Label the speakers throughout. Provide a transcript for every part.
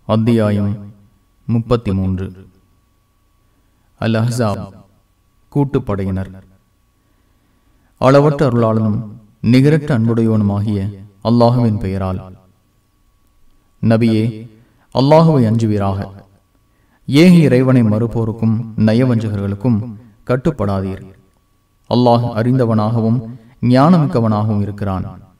Speaker 1: அத்தியாயம் முப்பத்தி மூன்று அல் அஹ்ஸாப் கூட்டுப்படையினர் அளவற்ற அருளாளனும் நிகரற்ற அன்புடையவனுமாகிய அல்லாஹுவின் பெயரால் நபியே அல்லாஹுவை அஞ்சுவீராக ஏக இறைவனை மறுப்போருக்கும் நயவஞ்சகர்களுக்கும் கட்டுப்படாதீர் அல்லாஹ் அறிந்தவனாகவும் ஞானமிக்கவனாகவும் இருக்கிறான்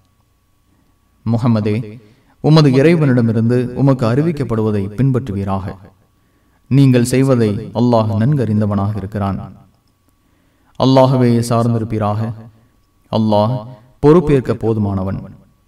Speaker 1: முகமதே உமது இறைவனிடமிருந்து உமக்கு அறிவிக்கப்படுவதை பின்பற்றுவீராக நீங்கள் செய்வதை அல்லாஹ் நன்கறிந்தவனாக இருக்கிறான் அல்லாகவே சார்ந்திருப்பீராக அல்லாஹ் பொறுப்பேற்க போதுமானவன்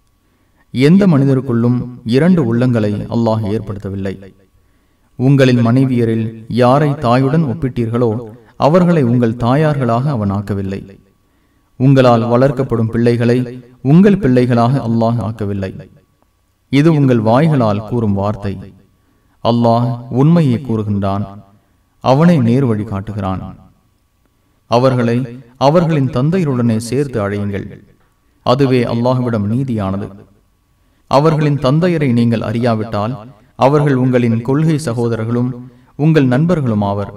Speaker 1: எந்த மனிதருக்குள்ளும் இரண்டு உள்ளங்களை அல்லாஹ் ஏற்படுத்தவில்லை உங்களின் மனைவியரில் யாரை தாயுடன் ஒப்பிட்டீர்களோ அவர்களை உங்கள் தாயார்களாக அவன் ஆக்கவில்லை உங்களால் வளர்க்கப்படும் பிள்ளைகளை உங்கள் பிள்ளைகளாக அல்லாஹ் ஆக்கவில்லை இது உங்கள் வாய்களால் கூறும் வார்த்தை அல்லாஹ் உண்மையை கூறுகின்றான் அவனை நேர் வழி காட்டுகிறான் அவர்களை அவர்களின் தந்தையருடனே சேர்த்து அழையுங்கள் அதுவே அல்லாஹுவிடம் நீதியானது அவர்களின் தந்தையரை நீங்கள் அறியாவிட்டால் அவர்கள் உங்களின் கொள்கை சகோதரர்களும் உங்கள் நண்பர்களும் ஆவர்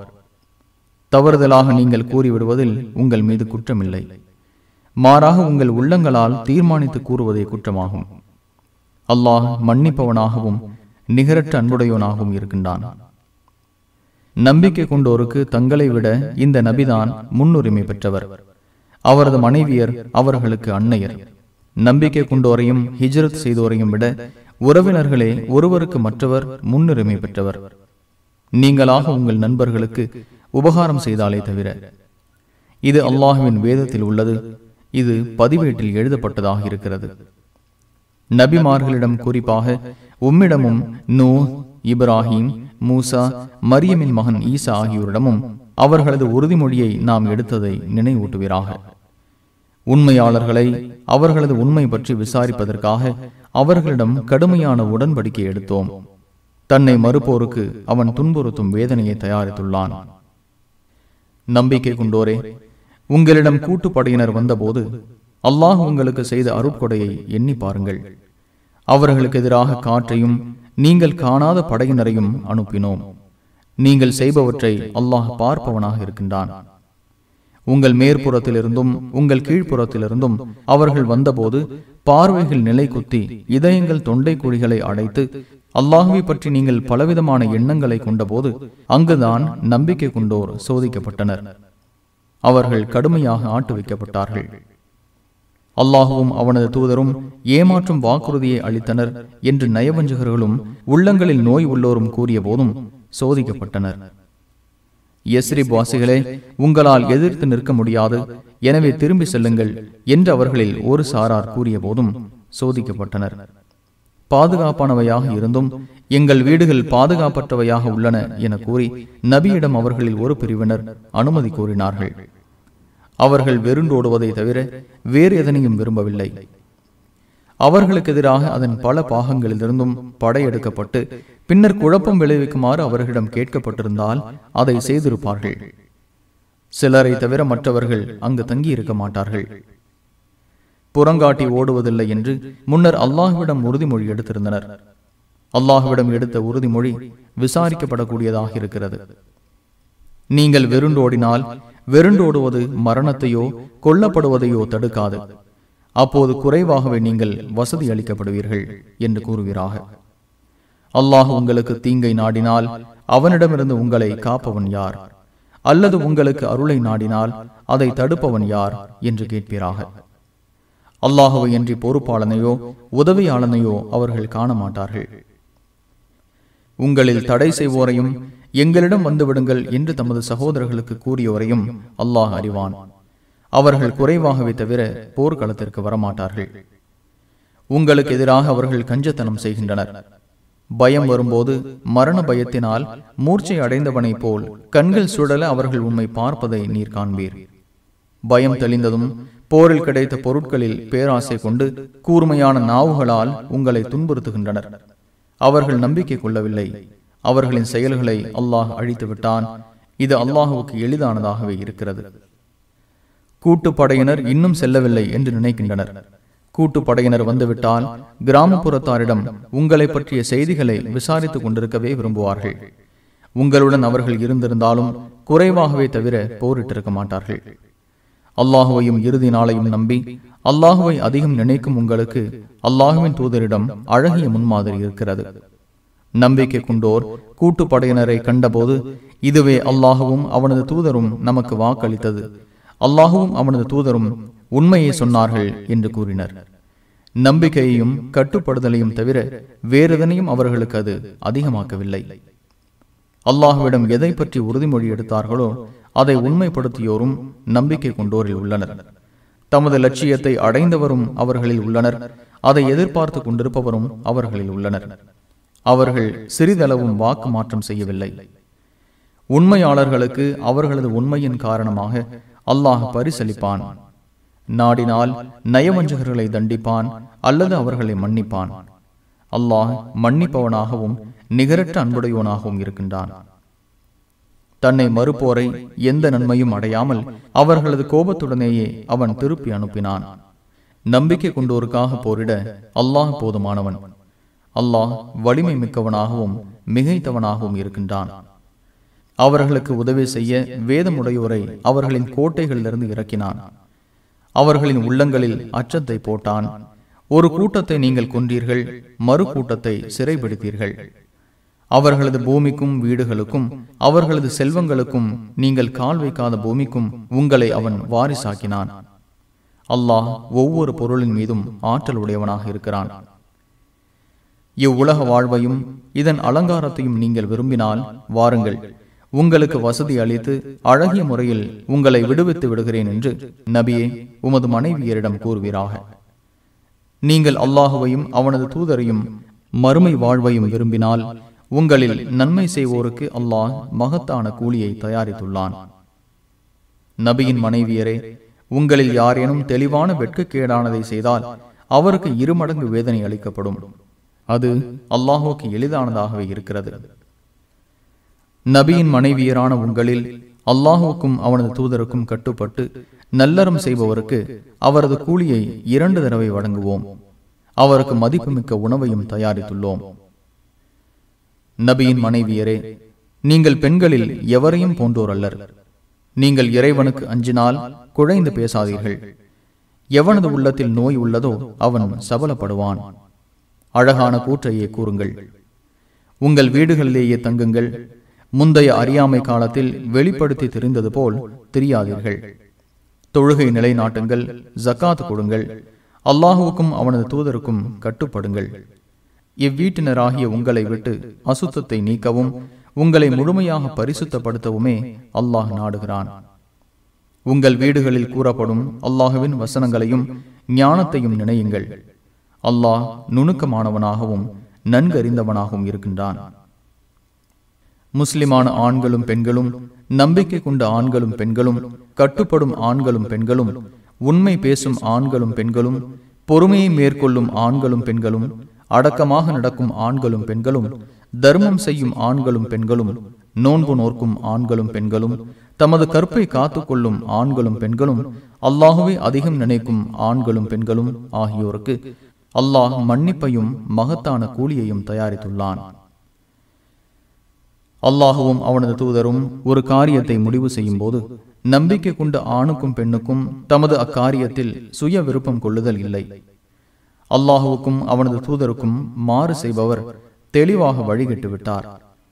Speaker 1: தவறுதலாக நீங்கள் கூறிவிடுவதில் உங்கள் மீது குற்றமில்லை மாறாக உங்கள் உள்ளங்களால் தீர்மானித்து கூறுவதே குற்றமாகும் அல்லாஹ் மன்னிப்பவனாகவும் நிகரற்ற அன்புடையவனாகவும் இருக்கின்றான் நம்பிக்கை கொண்டோருக்கு தங்களை விட இந்த நபிதான் முன்னுரிமை பெற்றவர் அவரது மனைவியர் அவர்களுக்கு அன்னையர் நம்பிக்கை கொண்டோரையும் ஹிஜ்ரத் செய்தோரையும் விட உறவினர்களே ஒருவருக்கு மற்றவர் முன்னுரிமை பெற்றவர் நீங்களாக உங்கள் நண்பர்களுக்கு உபகாரம் செய்தாலே தவிர இது அல்லாஹுவின் வேதத்தில் உள்ளது இது பதிவேட்டில் எழுதப்பட்டதாக இருக்கிறது நபிமார்களிடம் குறிப்பாக உம்மிடமும் நூ இப்ராஹிம் மூசா மரியமின் மகன் ஈசா ஆகியோரிடமும் அவர்களது உறுதிமொழியை நாம் எடுத்ததை நினைவூட்டுவீராக உண்மையாளர்களை அவர்களது உண்மை பற்றி விசாரிப்பதற்காக அவர்களிடம் கடுமையான உடன்படிக்கை எடுத்தோம் தன்னை மறுப்போருக்கு அவன் துன்புறுத்தும் வேதனையை தயாரித்துள்ளான் நம்பிக்கை கொண்டோரே உங்களிடம் கூட்டுப்படையினர் வந்தபோது அல்லாஹ் உங்களுக்கு செய்த அருட்கொடையை எண்ணி பாருங்கள் அவர்களுக்கு எதிராக காற்றையும் நீங்கள் காணாத படையினரையும் அனுப்பினோம் நீங்கள் செய்பவற்றை அல்லாஹ் பார்ப்பவனாக இருக்கின்றான் உங்கள் மேற்புறத்திலிருந்தும் உங்கள் கீழ்ப்புறத்திலிருந்தும் அவர்கள் வந்தபோது பார்வைகள் நிலை குத்தி இதயங்கள் தொண்டை குழிகளை அடைத்து அல்லாஹுவை பற்றி நீங்கள் பலவிதமான எண்ணங்களை கொண்டபோது அங்குதான் நம்பிக்கை கொண்டோர் சோதிக்கப்பட்டனர் அவர்கள் கடுமையாக ஆட்டு வைக்கப்பட்டார்கள் அல்லாஹுவும் அவனது தூதரும் ஏமாற்றும் வாக்குறுதியை அளித்தனர் என்று நயவஞ்சகர்களும் உள்ளங்களில் நோய் உள்ளோரும் கூறிய போதும் சோதிக்கப்பட்டனர் எஸ்ரி வாசிகளே உங்களால் எதிர்த்து நிற்க முடியாது எனவே திரும்பி செல்லுங்கள் என்று அவர்களில் ஒரு சாரார் கூறிய போதும் சோதிக்கப்பட்டனர் பாதுகாப்பானவையாக இருந்தும் எங்கள் வீடுகள் பாதுகாப்பற்றவையாக உள்ளன என கூறி நபியிடம் அவர்களில் ஒரு பிரிவினர் அனுமதி கோரினார்கள் அவர்கள் வெருண்டோடுவதை தவிர வேறு எதனையும் விரும்பவில்லை அவர்களுக்கு எதிராக அதன் பல பாகங்களிலிருந்தும் படையெடுக்கப்பட்டு பின்னர் குழப்பம் விளைவிக்குமாறு அவர்களிடம் கேட்கப்பட்டிருந்தால் அதை செய்திருப்பார்கள் சிலரை தவிர மற்றவர்கள் அங்கு தங்கி இருக்க மாட்டார்கள் புறங்காட்டி ஓடுவதில்லை என்று முன்னர் அல்லாஹுவிடம் உறுதிமொழி எடுத்திருந்தனர் அல்லாஹுவிடம் எடுத்த உறுதிமொழி விசாரிக்கப்படக்கூடியதாக இருக்கிறது நீங்கள் வெருண்டோடினால் வெருண்டோடுவது மரணத்தையோ கொல்லப்படுவதையோ தடுக்காது அப்போது குறைவாகவே நீங்கள் வசதி அளிக்கப்படுவீர்கள் என்று கூறுகிறாக அல்லாஹ் உங்களுக்கு தீங்கை நாடினால் அவனிடமிருந்து உங்களை காப்பவன் யார் அல்லது உங்களுக்கு அருளை நாடினால் அதை தடுப்பவன் யார் என்று கேட்பீராக அல்லாஹுவை என்று பொறுப்பாளனையோ உதவியாளனையோ அவர்கள் காண மாட்டார்கள் உங்களில் தடை செய்வோரையும் எங்களிடம் வந்துவிடுங்கள் என்று தமது சகோதரர்களுக்கு கூறியோரையும் அல்லாஹ் அறிவான் அவர்கள் குறைவாகவே தவிர போர்க்களத்திற்கு வரமாட்டார்கள் உங்களுக்கு எதிராக அவர்கள் கஞ்சத்தனம் செய்கின்றனர் பயம் வரும்போது மரண பயத்தினால் மூர்ச்சை அடைந்தவனைப் போல் கண்கள் சுழல அவர்கள் உண்மை பார்ப்பதை நீர் காண்பீர் பயம் தெளிந்ததும் போரில் கிடைத்த பொருட்களில் பேராசை கொண்டு கூர்மையான நாவுகளால் உங்களை துன்புறுத்துகின்றனர் அவர்கள் நம்பிக்கை கொள்ளவில்லை அவர்களின் செயல்களை அல்லாஹ் அழித்து விட்டான் இது அல்லாஹுவுக்கு எளிதானதாகவே இருக்கிறது கூட்டுப்படையினர் இன்னும் செல்லவில்லை என்று நினைக்கின்றனர் கூட்டுப்படையினர் வந்துவிட்டால் கிராமப்புறத்தாரிடம் உங்களை பற்றிய செய்திகளை விசாரித்துக் கொண்டிருக்கவே விரும்புவார்கள் உங்களுடன் அவர்கள் இருந்திருந்தாலும் குறைவாகவே தவிர போரிட்டிருக்க மாட்டார்கள் அல்லாஹுவையும் இறுதி நாளையும் நம்பி அல்லாஹுவை அதிகம் நினைக்கும் உங்களுக்கு அல்லாஹுவின் தூதரிடம் அழகிய முன்மாதிரி இருக்கிறது நம்பிக்கை கொண்டோர் கூட்டுப்படையினரை கண்டபோது இதுவே அல்லாஹுவும் அவனது தூதரும் நமக்கு வாக்களித்தது அல்லாஹுவும் அவனது தூதரும் உண்மையை சொன்னார்கள் என்று கூறினர் நம்பிக்கையையும் கட்டுப்படுதலையும் தவிர வேறெதனையும் அவர்களுக்கு அது அதிகமாக்கவில்லை அல்லாஹுவிடம் எதை பற்றி உறுதிமொழி எடுத்தார்களோ அதை உண்மைப்படுத்தியோரும் நம்பிக்கை கொண்டோரில் உள்ளனர் தமது லட்சியத்தை அடைந்தவரும் அவர்களில் உள்ளனர் அதை எதிர்பார்த்து கொண்டிருப்பவரும் அவர்களில் உள்ளனர் அவர்கள் சிறிதளவும் வாக்கு மாற்றம் செய்யவில்லை உண்மையாளர்களுக்கு அவர்களது உண்மையின் காரணமாக அல்லாஹ் பரிசளிப்பான் நாடினால் நயவஞ்சகர்களை தண்டிப்பான் அல்லது அவர்களை மன்னிப்பான் அல்லாஹ் மன்னிப்பவனாகவும் நிகரற்ற அன்புடையவனாகவும் இருக்கின்றான் தன்னை மறுப்போரை எந்த நன்மையும் அடையாமல் அவர்களது கோபத்துடனேயே அவன் திருப்பி அனுப்பினான் நம்பிக்கை கொண்டோருக்காக போரிட அல்லாஹ் போதுமானவன் அல்லாஹ் வலிமை மிக்கவனாகவும் மிகைத்தவனாகவும் இருக்கின்றான் அவர்களுக்கு உதவி செய்ய வேதமுடையோரை அவர்களின் கோட்டைகளிலிருந்து இறக்கினான் அவர்களின் உள்ளங்களில் அச்சத்தை போட்டான் ஒரு கூட்டத்தை நீங்கள் கொன்றீர்கள் மறு கூட்டத்தை சிறைபிடித்தீர்கள் அவர்களது பூமிக்கும் வீடுகளுக்கும் அவர்களது செல்வங்களுக்கும் நீங்கள் கால் வைக்காத பூமிக்கும் உங்களை அவன் வாரிசாக்கினான் அல்லாஹ் ஒவ்வொரு பொருளின் மீதும் ஆற்றல் உடையவனாக இருக்கிறான் இவ்வுலக வாழ்வையும் இதன் அலங்காரத்தையும் நீங்கள் விரும்பினால் வாருங்கள் உங்களுக்கு வசதி அளித்து அழகிய முறையில் உங்களை விடுவித்து விடுகிறேன் என்று நபியே உமது மனைவியரிடம் கூறுவீராக நீங்கள் அல்லாஹுவையும் அவனது தூதரையும் மறுமை வாழ்வையும் விரும்பினால் உங்களில் நன்மை செய்வோருக்கு அல்லாஹ் மகத்தான கூலியை தயாரித்துள்ளான் நபியின் மனைவியரே உங்களில் யாரேனும் தெளிவான வெட்கக்கேடானதை செய்தால் அவருக்கு இருமடங்கு வேதனை அளிக்கப்படும் அது அல்லாஹுக்கு எளிதானதாகவே இருக்கிறது நபியின் மனைவியரான உங்களில் அல்லாஹுக்கும் அவனது தூதருக்கும் கட்டுப்பட்டு நல்லறம் செய்பவருக்கு அவரது கூலியை இரண்டு தடவை வழங்குவோம் அவருக்கு மதிப்புமிக்க உணவையும் தயாரித்துள்ளோம் நபியின் மனைவியரே நீங்கள் பெண்களில் எவரையும் போன்றோர் அல்லர் நீங்கள் இறைவனுக்கு அஞ்சினால் குழைந்து பேசாதீர்கள் எவனது உள்ளத்தில் நோய் உள்ளதோ அவன் சபலப்படுவான் அழகான கூற்றையே கூறுங்கள் உங்கள் வீடுகளிலேயே தங்குங்கள் முந்தைய அறியாமை காலத்தில் வெளிப்படுத்தி தெரிந்தது போல் தெரியாதீர்கள் தொழுகை நிலைநாட்டுங்கள் ஜக்காத் கொடுங்கள் அல்லாஹுவுக்கும் அவனது தூதருக்கும் கட்டுப்படுங்கள் இவ்வீட்டினராகிய உங்களை விட்டு அசுத்தத்தை நீக்கவும் உங்களை முழுமையாக பரிசுத்தப்படுத்தவுமே அல்லாஹ் நாடுகிறான் உங்கள் வீடுகளில் கூறப்படும் அல்லாஹுவின் வசனங்களையும் ஞானத்தையும் நினையுங்கள் அல்லாஹ் நுணுக்கமானவனாகவும் நன்கறிந்தவனாகவும் இருக்கின்றான் முஸ்லிமான ஆண்களும் பெண்களும் நம்பிக்கை கொண்ட ஆண்களும் பெண்களும் கட்டுப்படும் ஆண்களும் பெண்களும் உண்மை பேசும் ஆண்களும் பெண்களும் பொறுமையை மேற்கொள்ளும் ஆண்களும் பெண்களும் அடக்கமாக நடக்கும் ஆண்களும் பெண்களும் தர்மம் செய்யும் ஆண்களும் பெண்களும் நோன்பு நோர்க்கும் ஆண்களும் பெண்களும் தமது கற்பை காத்துக்கொள்ளும் ஆண்களும் பெண்களும் அல்லாஹுவே அதிகம் நினைக்கும் ஆண்களும் பெண்களும் ஆகியோருக்கு அல்லாஹ் மன்னிப்பையும் மகத்தான கூலியையும் தயாரித்துள்ளான் அல்லாஹுவும் அவனது தூதரும் ஒரு காரியத்தை முடிவு செய்யும் போது நம்பிக்கை கொண்ட ஆணுக்கும் பெண்ணுக்கும் தமது அக்காரியத்தில் சுய விருப்பம் கொள்ளுதல் இல்லை அல்லாஹுவுக்கும் அவனது தூதருக்கும் மாறு செய்பவர் தெளிவாக வழிகட்டு விட்டார்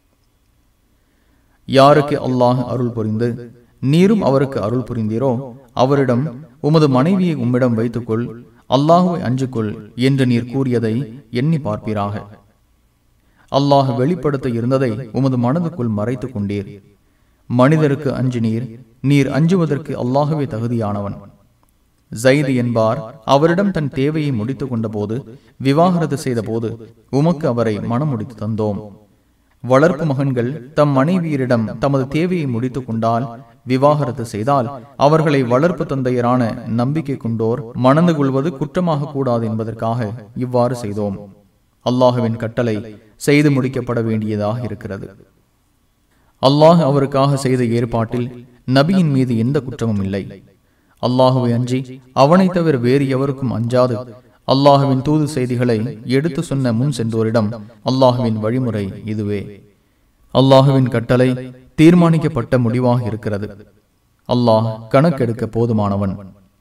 Speaker 1: யாருக்கு அல்லாஹ் அருள் புரிந்து நீரும் அவருக்கு அருள் புரிந்தீரோ அவரிடம் உமது மனைவியை உம்மிடம் வைத்துக்கொள் அல்லாஹுவை அஞ்சுக்கொள் என்று நீர் கூறியதை எண்ணி பார்ப்பீராக அல்லாஹ் வெளிப்படுத்த இருந்ததை உமது மனதுக்குள் மறைத்துக் கொண்டீர் மனிதருக்கு அஞ்சு நீர் நீர் அஞ்சுவதற்கு அல்லாஹுவே தகுதியானவன் ஜைது என்பார் அவரிடம் தன் தேவையை முடித்துக் கொண்ட போது விவாகரத்து செய்த போது உமக்கு அவரை மனமுடித்து தந்தோம் வளர்ப்பு மகன்கள் தம் மனைவியரிடம் தமது தேவையை முடித்துக் கொண்டால் விவாகரத்து செய்தால் அவர்களை வளர்ப்பு தந்தையரான நம்பிக்கை கொண்டோர் மணந்து கொள்வது குற்றமாக கூடாது என்பதற்காக இவ்வாறு செய்தோம் அல்லாஹுவின் கட்டளை செய்து முடிக்கப்பட வேண்டியதாக இருக்கிறது அல்லாஹ் அவருக்காக செய்த ஏற்பாட்டில் நபியின் மீது எந்த குற்றமும் இல்லை அல்லாஹுவை அஞ்சி அவனை தவிர வேறு எவருக்கும் அஞ்சாது அல்லாஹுவின் தூது செய்திகளை எடுத்து சொன்ன முன் சென்றோரிடம் அல்லாஹுவின் வழிமுறை இதுவே அல்லாஹுவின் கட்டளை தீர்மானிக்கப்பட்ட முடிவாக இருக்கிறது அல்லாஹ் கணக்கெடுக்க போதுமானவன்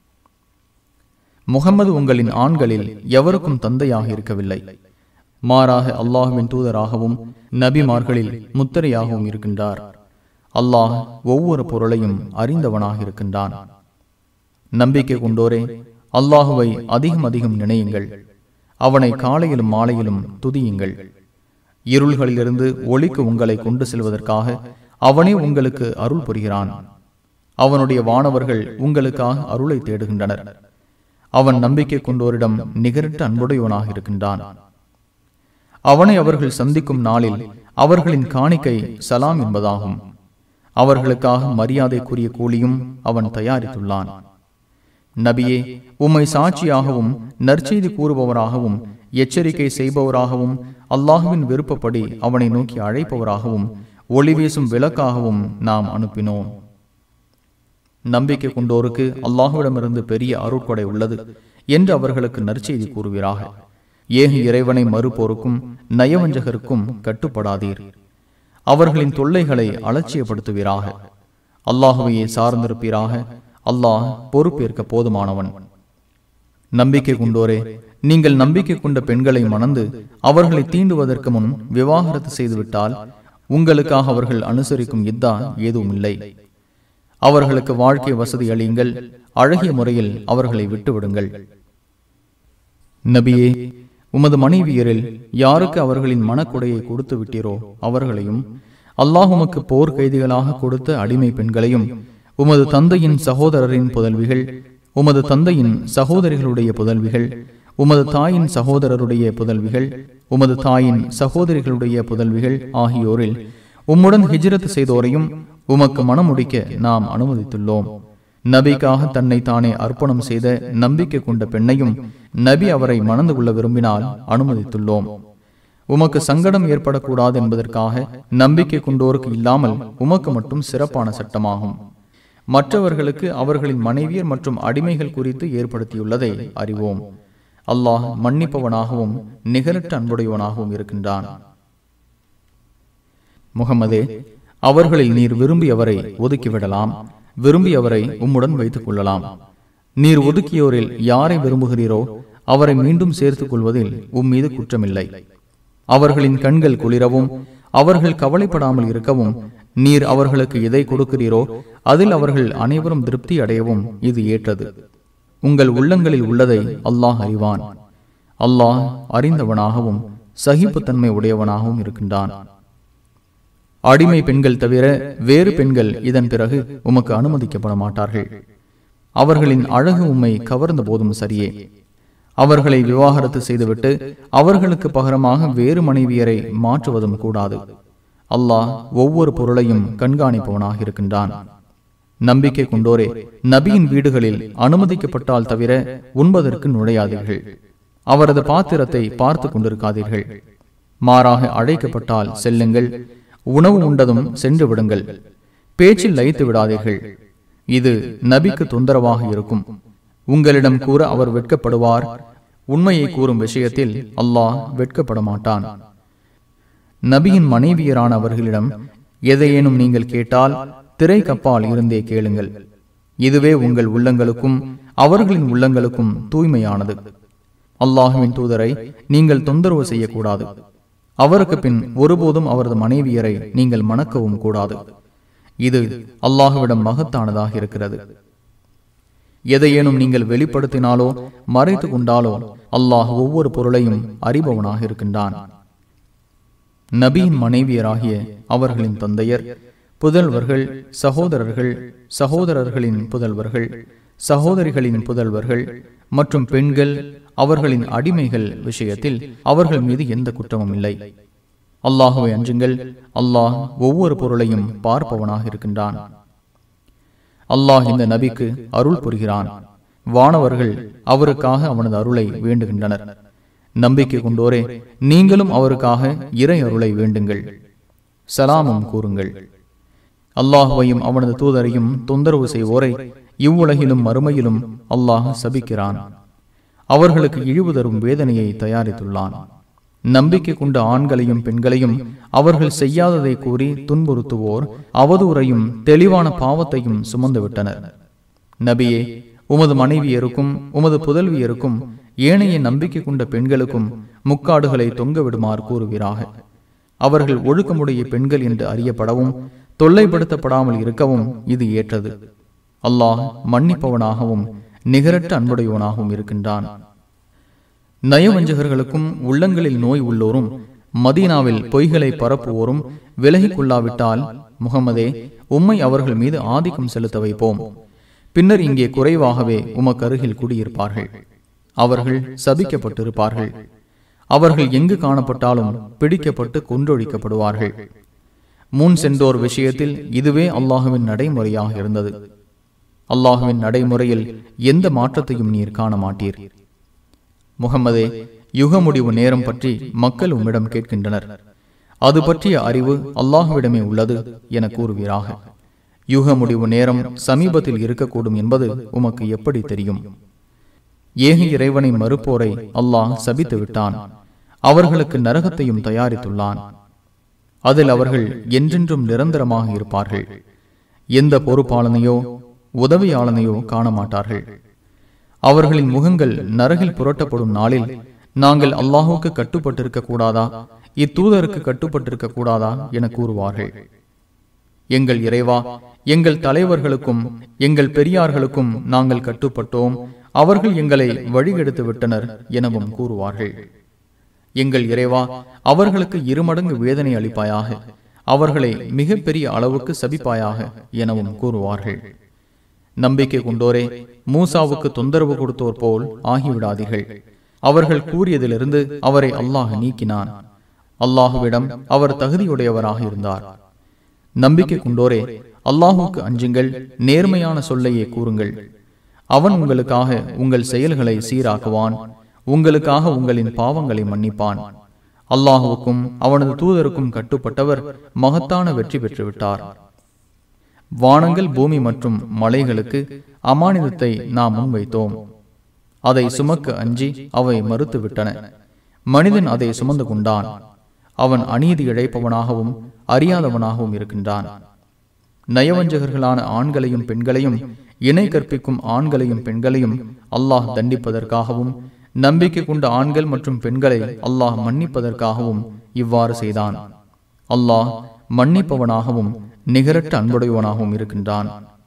Speaker 1: முகமது உங்களின் ஆண்களில் எவருக்கும் தந்தையாக இருக்கவில்லை மாறாக அல்லாஹுவின் தூதராகவும் நபிமார்களில் முத்திரையாகவும் இருக்கின்றார் அல்லாஹ் ஒவ்வொரு பொருளையும் அறிந்தவனாக இருக்கின்றான் நம்பிக்கை கொண்டோரே அல்லாஹுவை அதிகம் அதிகம் நினையுங்கள் அவனை காலையிலும் மாலையிலும் துதியுங்கள் இருள்களிலிருந்து ஒளிக்கு உங்களை கொண்டு செல்வதற்காக அவனே உங்களுக்கு அருள் புரிகிறான் அவனுடைய வானவர்கள் உங்களுக்காக அருளை தேடுகின்றனர் அவன் நம்பிக்கை கொண்டோரிடம் நிகரற்ற அன்புடையவனாக இருக்கின்றான் அவனை அவர்கள் சந்திக்கும் நாளில் அவர்களின் காணிக்கை சலாம் என்பதாகும் அவர்களுக்காக மரியாதைக்குரிய கூலியும் அவன் தயாரித்துள்ளான் நபியே உம்மை சாட்சியாகவும் நற்செய்தி கூறுபவராகவும் எச்சரிக்கை செய்பவராகவும் அல்லாஹுவின் விருப்பப்படி அவனை நோக்கி அழைப்பவராகவும் ஒளி வீசும் விளக்காகவும் நாம் அனுப்பினோம் நம்பிக்கை கொண்டோருக்கு அல்லாஹுவிடமிருந்து பெரிய அருட்கொடை உள்ளது என்று அவர்களுக்கு நற்செய்தி கூறுவீராக ஏக இறைவனை மறுப்போருக்கும் நயவஞ்சகருக்கும் கட்டுப்படாதீர் அவர்களின் தொல்லைகளை அலட்சியப்படுத்துவீராக அல்லாஹுவையே சார்ந்திருப்பீராக அல்லாஹ் பொறுப்பேற்க போதுமானவன் நம்பிக்கை கொண்டோரே நீங்கள் நம்பிக்கை கொண்ட பெண்களை மணந்து அவர்களை தீண்டுவதற்கு முன் விவாகரத்து செய்துவிட்டால் உங்களுக்காக அவர்கள் அனுசரிக்கும் இத்தா ஏதும் இல்லை அவர்களுக்கு வாழ்க்கை வசதி அளியுங்கள் அழகிய முறையில் அவர்களை விட்டுவிடுங்கள் நபியே உமது மனைவியரில் யாருக்கு அவர்களின் மனக்குடையை கொடுத்து விட்டீரோ அவர்களையும் அல்லாஹ் உமக்கு போர் கைதிகளாக கொடுத்த அடிமை பெண்களையும் உமது தந்தையின் சகோதரரின் புதல்விகள் உமது தந்தையின் சகோதரிகளுடைய புதல்விகள் உமது தாயின் சகோதரருடைய புதல்விகள் உமது தாயின் சகோதரிகளுடைய புதல்விகள் ஆகியோரில் உம்முடன் ஹிஜ்ரத் செய்தோரையும் உமக்கு மனமுடிக்க நாம் அனுமதித்துள்ளோம் நபிக்காக தன்னை தானே அர்ப்பணம் செய்த நம்பிக்கை கொண்ட பெண்ணையும் நபி அவரை மணந்து கொள்ள விரும்பினால் அனுமதித்துள்ளோம் உமக்கு சங்கடம் ஏற்படக்கூடாது என்பதற்காக நம்பிக்கை கொண்டோருக்கு இல்லாமல் உமக்கு மட்டும் சிறப்பான சட்டமாகும் மற்றவர்களுக்கு அவர்களின் மனைவியர் மற்றும் அடிமைகள் குறித்து ஏற்படுத்தியுள்ளதை அறிவோம் அல்லாஹ் மன்னிப்பவனாகவும் நிகரற்ற அன்புடையவனாகவும் இருக்கின்றான் முகமதே அவர்களில் நீர் விரும்பியவரை ஒதுக்கிவிடலாம் விரும்பியவரை உம்முடன் வைத்துக் கொள்ளலாம் நீர் ஒதுக்கியோரில் யாரை விரும்புகிறீரோ அவரை மீண்டும் சேர்த்துக் கொள்வதில் உம் மீது குற்றமில்லை அவர்களின் கண்கள் குளிரவும் அவர்கள் கவலைப்படாமல் இருக்கவும் நீர் அவர்களுக்கு எதை கொடுக்கிறீரோ அதில் அவர்கள் அனைவரும் திருப்தி அடையவும் இது ஏற்றது உங்கள் உள்ளங்களில் உள்ளதை அல்லாஹ் அறிவான் அல்லாஹ் அறிந்தவனாகவும் சகிப்புத்தன்மை உடையவனாகவும் இருக்கின்றான் அடிமை பெண்கள் தவிர வேறு பெண்கள் இதன் பிறகு உமக்கு அனுமதிக்கப்பட மாட்டார்கள் அவர்களின் அழகு உம்மை கவர்ந்த போதும் சரியே அவர்களை விவாகரத்து செய்துவிட்டு அவர்களுக்கு பகரமாக வேறு மனைவியரை மாற்றுவதும் கூடாது அல்லாஹ் ஒவ்வொரு பொருளையும் கண்காணிப்பவனாக இருக்கின்றான் நம்பிக்கை கொண்டோரே நபியின் வீடுகளில் அனுமதிக்கப்பட்டால் தவிர உண்பதற்கு நுழையாதீர்கள் அவரது பாத்திரத்தை பார்த்து கொண்டிருக்காதீர்கள் மாறாக அழைக்கப்பட்டால் செல்லுங்கள் உணவு உண்டதும் சென்று விடுங்கள் பேச்சில் லயித்து விடாதீர்கள் இது நபிக்கு தொந்தரவாக இருக்கும் உங்களிடம் கூற அவர் வெட்கப்படுவார் உண்மையை கூறும் விஷயத்தில் அல்லாஹ் வெட்கப்பட மாட்டான் நபியின் மனைவியரான அவர்களிடம் எதையேனும் நீங்கள் கேட்டால் திரை கப்பால் இருந்தே கேளுங்கள் இதுவே உங்கள் உள்ளங்களுக்கும் அவர்களின் உள்ளங்களுக்கும் தூய்மையானது அல்லாஹுவின் தூதரை நீங்கள் தொந்தரவு செய்யக்கூடாது அவருக்கு பின் ஒருபோதும் அவரது மனைவியரை நீங்கள் மணக்கவும் கூடாது இது அல்லாஹுவிடம் மகத்தானதாக இருக்கிறது எதையேனும் நீங்கள் வெளிப்படுத்தினாலோ மறைத்து கொண்டாலோ அல்லாஹ் ஒவ்வொரு பொருளையும் அறிபவனாக இருக்கின்றான் நபியின் மனைவியராகிய அவர்களின் தந்தையர் புதல்வர்கள் சகோதரர்கள் சகோதரர்களின் புதல்வர்கள் சகோதரிகளின் புதல்வர்கள் மற்றும் பெண்கள் அவர்களின் அடிமைகள் விஷயத்தில் அவர்கள் மீது எந்த குற்றமும் இல்லை அல்லாஹுவை அஞ்சுங்கள் அல்லாஹ் ஒவ்வொரு பொருளையும் பார்ப்பவனாக இருக்கின்றான் அல்லாஹ் இந்த நபிக்கு அருள் புரிகிறான் வானவர்கள் அவருக்காக அவனது அருளை வேண்டுகின்றனர் நம்பிக்கை கொண்டோரே நீங்களும் அவருக்காக இறை அருளை வேண்டுங்கள் சலாமும் கூறுங்கள் அல்லாஹுவையும் அவனது தூதரையும் தொந்தரவு செய்வோரை இவ்வுலகிலும் மறுமையிலும் அல்லாஹ் சபிக்கிறான் அவர்களுக்கு இழிவு தரும் வேதனையை தயாரித்துள்ளான் நம்பிக்கை கொண்ட ஆண்களையும் பெண்களையும் அவர்கள் செய்யாததை கூறி துன்புறுத்துவோர் அவதூறையும் தெளிவான பாவத்தையும் சுமந்து விட்டனர் நபியே உமது மனைவியருக்கும் உமது புதல்வியருக்கும் ஏனைய நம்பிக்கை கொண்ட பெண்களுக்கும் முக்காடுகளை தொங்க விடுமாறு கூறுவீராக அவர்கள் ஒழுக்கமுடைய பெண்கள் என்று அறியப்படவும் தொல்லைப்படுத்தப்படாமல் இருக்கவும் இது ஏற்றது அல்லாஹ் மன்னிப்பவனாகவும் நிகரற்ற அன்புடையவனாகவும் இருக்கின்றான் நயவஞ்சகர்களுக்கும் உள்ளங்களில் நோய் உள்ளோரும் மதீனாவில் பொய்களை பரப்புவோரும் விலகிக் கொள்ளாவிட்டால் முகமதே உம்மை அவர்கள் மீது ஆதிக்கம் செலுத்த வைப்போம் பின்னர் இங்கே குறைவாகவே உமக்கு அருகில் குடியிருப்பார்கள் அவர்கள் சபிக்கப்பட்டிருப்பார்கள் அவர்கள் எங்கு காணப்பட்டாலும் பிடிக்கப்பட்டு கொன்றொழிக்கப்படுவார்கள் முன் சென்றோர் விஷயத்தில் இதுவே அல்லாஹுவின் நடைமுறையாக இருந்தது அல்லாஹுவின் நடைமுறையில் எந்த மாற்றத்தையும் நீர் காண மாட்டீர் முகமதே யுக முடிவு நேரம் பற்றி மக்கள் உம்மிடம் கேட்கின்றனர் அது பற்றிய அறிவு அல்லாஹுவிடமே உள்ளது என கூறுவீராக யுக முடிவு நேரம் சமீபத்தில் இருக்கக்கூடும் என்பது உமக்கு எப்படி தெரியும் ஏக இறைவனை மறுப்போரை அல்லாஹ் சபித்து விட்டான் அவர்களுக்கு நரகத்தையும் தயாரித்துள்ளான் அதில் அவர்கள் என்றென்றும் நிரந்தரமாக இருப்பார்கள் எந்த பொறுப்பாளனையோ உதவியாளனையோ காண மாட்டார்கள் அவர்களின் முகங்கள் நரகில் புரட்டப்படும் நாளில் நாங்கள் அல்லாஹுக்கு கட்டுப்பட்டிருக்க கூடாதா இத்தூதருக்கு கட்டுப்பட்டிருக்க கூடாதா என கூறுவார்கள் எங்கள் இறைவா எங்கள் தலைவர்களுக்கும் எங்கள் பெரியார்களுக்கும் நாங்கள் கட்டுப்பட்டோம் அவர்கள் எங்களை வழிகெடுத்து விட்டனர் எனவும் கூறுவார்கள் எங்கள் இறைவா அவர்களுக்கு இருமடங்கு வேதனை அளிப்பாயாக அவர்களை மிகப்பெரிய அளவுக்கு சபிப்பாயாக எனவும் கூறுவார்கள் நம்பிக்கை கொண்டோரே மூசாவுக்கு தொந்தரவு கொடுத்தோர் போல் ஆகிவிடாதீர்கள் அவர்கள் கூறியதிலிருந்து அவரை அல்லாஹ் நீக்கினான் அல்லாஹுவிடம் அவர் தகுதியுடையவராக இருந்தார் நம்பிக்கை கொண்டோரே அல்லாஹுக்கு அஞ்சுங்கள் நேர்மையான சொல்லையே கூறுங்கள் அவன் உங்களுக்காக உங்கள் செயல்களை சீராக்குவான் உங்களுக்காக உங்களின் பாவங்களை மன்னிப்பான் அல்லாஹுவுக்கும் அவனது தூதருக்கும் கட்டுப்பட்டவர் மகத்தான வெற்றி பெற்றுவிட்டார் வானங்கள் பூமி மற்றும் மலைகளுக்கு அமானிதத்தை நாம் முன்வைத்தோம் அதை சுமக்க அஞ்சி அவை மறுத்து விட்டன மனிதன் அதை சுமந்து கொண்டான் அவன் அநீதி இழைப்பவனாகவும் அறியாதவனாகவும் இருக்கின்றான் நயவஞ்சகர்களான ஆண்களையும் பெண்களையும் இணை கற்பிக்கும் ஆண்களையும் பெண்களையும் அல்லாஹ் தண்டிப்பதற்காகவும் நம்பிக்கை கொண்ட ஆண்கள் மற்றும் பெண்களை அல்லாஹ் மன்னிப்பதற்காகவும் இவ்வாறு செய்தான் அல்லாஹ் மன்னிப்பவனாகவும் நிகரற்ற அன்புடையவனாகவும் இருக்கின்றான்